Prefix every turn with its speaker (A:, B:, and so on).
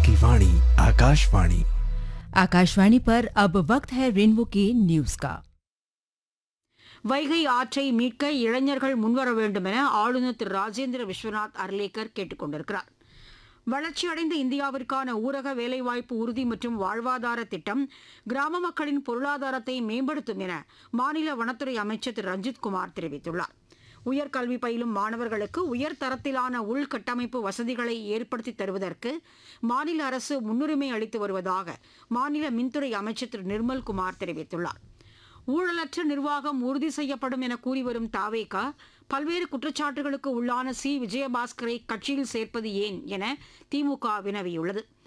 A: आपकी वाणी आकाशवाणी
B: आकाशवाणी पर अब वक्त है रेनबो के न्यूज का
C: வைகை ஆற்றை மீட்க இளைஞர்கள் முன்வர வேண்டும் என ஆளுநர் திரு ராஜேந்திர விஸ்வநாத் அர்லேக்கர் கேட்டுக் கொண்டிருக்கிறார் வளர்ச்சியடைந்த இந்தியாவிற்கான ஊரக வேலைவாய்ப்பு உறுதி மற்றும் வாழ்வாதார திட்டம் கிராம மக்களின் பொருளாதாரத்தை மேம்படுத்தும் என மாநில வனத்துறை அமைச்சர் திரு ரஞ்சித் குமார் தெரிவித்துள்ளார் உயர்கல்வி பயிலும் மாணவர்களுக்கு உயர் தரத்திலான உள்கட்டமைப்பு வசதிகளை ஏற்படுத்தி தருவதற்கு மாநில அரசு முன்னுரிமை அளித்து வருவதாக மாநில மின்துறை அமைச்சர் திரு நிர்மல்குமார் தெரிவித்துள்ளார் ஊழலற்ற நிர்வாகம் உறுதி செய்யப்படும் என கூறி வரும் தாவேகா பல்வேறு குற்றச்சாட்டுகளுக்கு உள்ளான சி விஜயபாஸ்கரை கட்சியில் சேர்ப்பது ஏன் என திமுக வினவியுள்ளது